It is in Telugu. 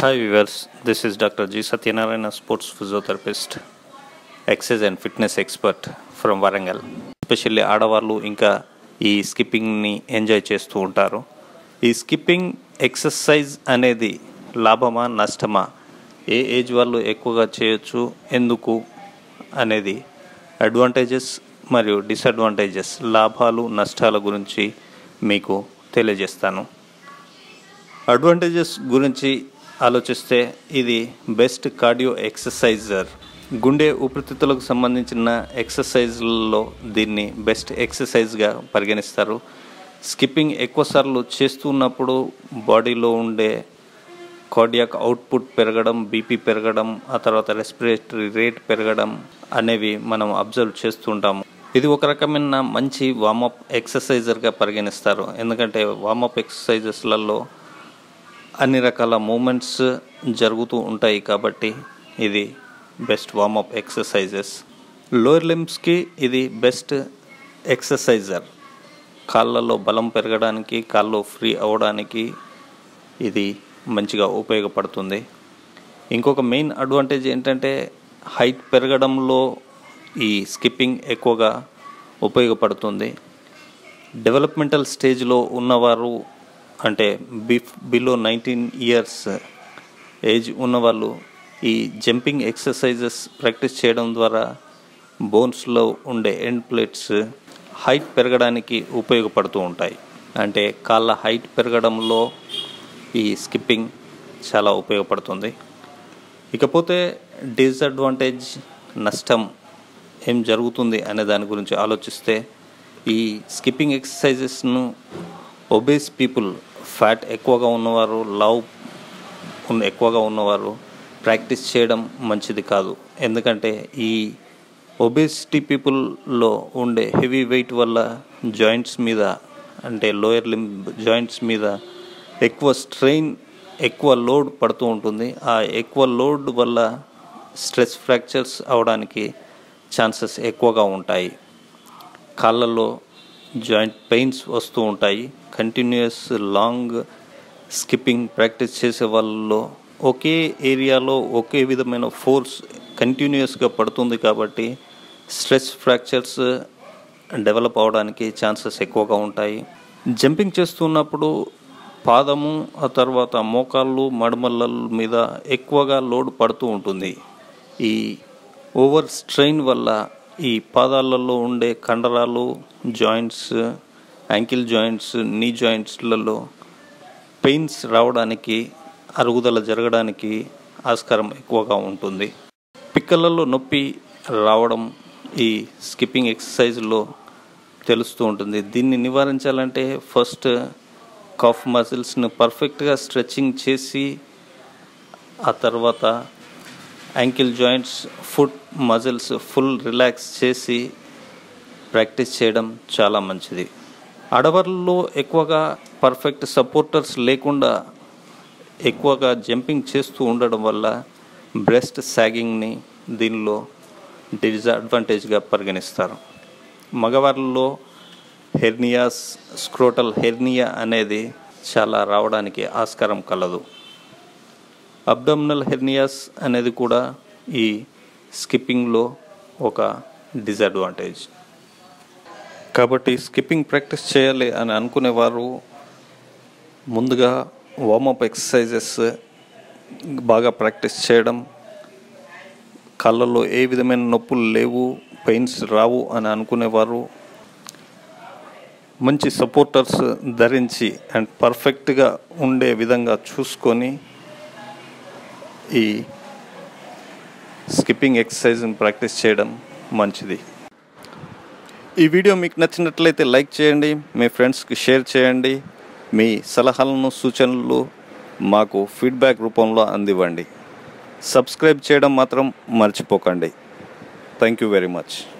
Hi viewers, this is Dr. G. Satyanarayana, sports physiotherapist, exercise and fitness expert from Warangal. Especially ఆడవాళ్ళు ఇంకా ఈ స్కిప్పింగ్ని ఎంజాయ్ చేస్తూ ఉంటారు ఈ స్కిప్పింగ్ ఎక్సర్సైజ్ అనేది లాభమా నష్టమా ఏ ఏజ్ వాళ్ళు ఎక్కువగా చేయొచ్చు ఎందుకు అనేది అడ్వాంటేజెస్ మరియు డిసడ్వాంటేజెస్ లాభాలు నష్టాల గురించి మీకు తెలియజేస్తాను అడ్వాంటేజెస్ గురించి ఆలోచిస్తే ఇది బెస్ట్ కార్డియో ఎక్సర్సైజర్ గుండె ఊపిరితిత్తులకు సంబంధించిన ఎక్సర్సైజ్లలో దీన్ని బెస్ట్ ఎక్సర్సైజ్గా పరిగణిస్తారు స్కిప్పింగ్ ఎక్కువసార్లు చేస్తున్నప్పుడు బాడీలో ఉండే కార్డియాక్ అవుట్పుట్ పెరగడం బీపీ పెరగడం ఆ తర్వాత రెస్పిరేటరీ రేట్ పెరగడం అనేవి మనం అబ్జర్వ్ చేస్తుంటాము ఇది ఒక రకమైన మంచి వార్మప్ ఎక్సర్సైజర్గా పరిగణిస్తారు ఎందుకంటే వార్మప్ ఎక్సర్సైజెస్లలో అన్ని రకాల మూమెంట్స్ జరుగుతూ ఉంటాయి కాబట్టి ఇది బెస్ట్ వార్మప్ ఎక్సర్సైజెస్ లోయర్ లిమ్స్కి ఇది బెస్ట్ ఎక్సర్సైజర్ కాళ్ళలో బలం పెరగడానికి కాళ్ళు ఫ్రీ అవ్వడానికి ఇది మంచిగా ఉపయోగపడుతుంది ఇంకొక మెయిన్ అడ్వాంటేజ్ ఏంటంటే హైట్ పెరగడంలో ఈ స్కిప్పింగ్ ఎక్కువగా ఉపయోగపడుతుంది డెవలప్మెంటల్ స్టేజ్లో ఉన్నవారు అంటే బిఫ్ బిలో నైన్టీన్ ఇయర్స్ ఏజ్ ఉన్నవాళ్ళు ఈ జంపింగ్ ఎక్సర్సైజెస్ ప్రాక్టీస్ చేయడం ద్వారా బోన్స్లో ఉండే ఎండ్ ప్లేట్స్ హైట్ పెరగడానికి ఉపయోగపడుతూ ఉంటాయి అంటే కాళ్ళ హైట్ పెరగడంలో ఈ స్కిప్పింగ్ చాలా ఉపయోగపడుతుంది ఇకపోతే డిసడ్వాంటేజ్ నష్టం ఏం జరుగుతుంది అనే దాని గురించి ఆలోచిస్తే ఈ స్కిప్పింగ్ ఎక్సర్సైజెస్ను ఒబేస్ పీపుల్ ఫ్యాట్ ఎక్కువగా ఉన్నవారు లవ్ ఉన్న ఎక్కువగా ఉన్నవారు ప్రాక్టీస్ చేయడం మంచిది కాదు ఎందుకంటే ఈ ఒబేసిటీ పీపుల్లో ఉండే హెవీ వెయిట్ వల్ల జాయింట్స్ మీద అంటే లోయర్ లిమ్ జాయింట్స్ మీద ఎక్కువ స్ట్రెయిన్ ఎక్కువ లోడ్ పడుతూ ఉంటుంది ఆ ఎక్కువ లోడ్ వల్ల స్ట్రెస్ ఫ్రాక్చర్స్ అవడానికి ఛాన్సెస్ ఎక్కువగా ఉంటాయి కాళ్ళలో జాయింట్ పెయిన్స్ వస్తూ ఉంటాయి కంటిన్యూస్ లాంగ్ స్కిప్పింగ్ ప్రాక్టీస్ చేసే వాళ్ళలో ఒకే ఏరియాలో ఒకే విధమైన ఫోర్స్ కంటిన్యూస్గా పడుతుంది కాబట్టి స్ట్రెస్ ఫ్రాక్చర్స్ డెవలప్ అవడానికి ఛాన్సెస్ ఎక్కువగా ఉంటాయి జంపింగ్ చేస్తున్నప్పుడు పాదము ఆ తర్వాత మోకాళ్ళు మడమల మీద ఎక్కువగా లోడ్ పడుతూ ఉంటుంది ఈ ఓవర్ స్ట్రెయిన్ వల్ల ఈ పాదాలలో ఉండే కండరాలు జాయింట్స్ యాంకిల్ జాయింట్స్ నీ జాయింట్స్లలో పెయిన్స్ రావడానికి అరుగుదల జరగడానికి ఆస్కారం ఎక్కువగా ఉంటుంది పిక్కలలో నొప్పి రావడం ఈ స్కిప్పింగ్ ఎక్సర్సైజ్లో తెలుస్తూ ఉంటుంది దీన్ని నివారించాలంటే ఫస్ట్ కఫ్ మజిల్స్ను పర్ఫెక్ట్గా స్ట్రెచ్చింగ్ చేసి ఆ తర్వాత ankle joints foot muscles full relax చేసి ప్రాక్టీస్ చేయడం చాలా మంచిది ఆడవాళ్ళలో ఎక్కువగా పర్ఫెక్ట్ సపోర్టర్స్ లేకుండా ఎక్కువగా జంపింగ్ చేస్తూ ఉండడం వల్ల బ్రెస్ట్ సాగింగ్ని దీనిలో డిసడ్వాంటేజ్గా పరిగణిస్తారు మగవాళ్ళలో హెర్నియాస్ స్క్రోటల్ హెర్నియా అనేది చాలా రావడానికి ఆస్కారం కలదు అబ్డమినల్ హెర్నియాస్ అనేది కూడా ఈ స్కిప్పింగ్లో ఒక డిసడ్వాంటేజ్ కాబట్టి స్కిప్పింగ్ ప్రాక్టీస్ చేయాలి అని అనుకునేవారు ముందుగా వార్మప్ ఎక్సర్సైజెస్ బాగా ప్రాక్టీస్ చేయడం కళ్ళల్లో ఏ విధమైన నొప్పులు లేవు పెయిన్స్ రావు అని అనుకునేవారు మంచి సపోర్టర్స్ ధరించి అండ్ పర్ఫెక్ట్గా ఉండే విధంగా చూసుకొని ఈ స్కిప్పింగ్ ఎక్సర్సైజ్ని ప్రాక్టీస్ చేయడం మంచిది ఈ వీడియో మీకు నచ్చినట్లయితే లైక్ చేయండి మీ ఫ్రెండ్స్కి షేర్ చేయండి మీ సలహాలను సూచనలు మాకు ఫీడ్బ్యాక్ రూపంలో అందివ్వండి సబ్స్క్రైబ్ చేయడం మాత్రం మర్చిపోకండి థ్యాంక్ యూ వెరీ మచ్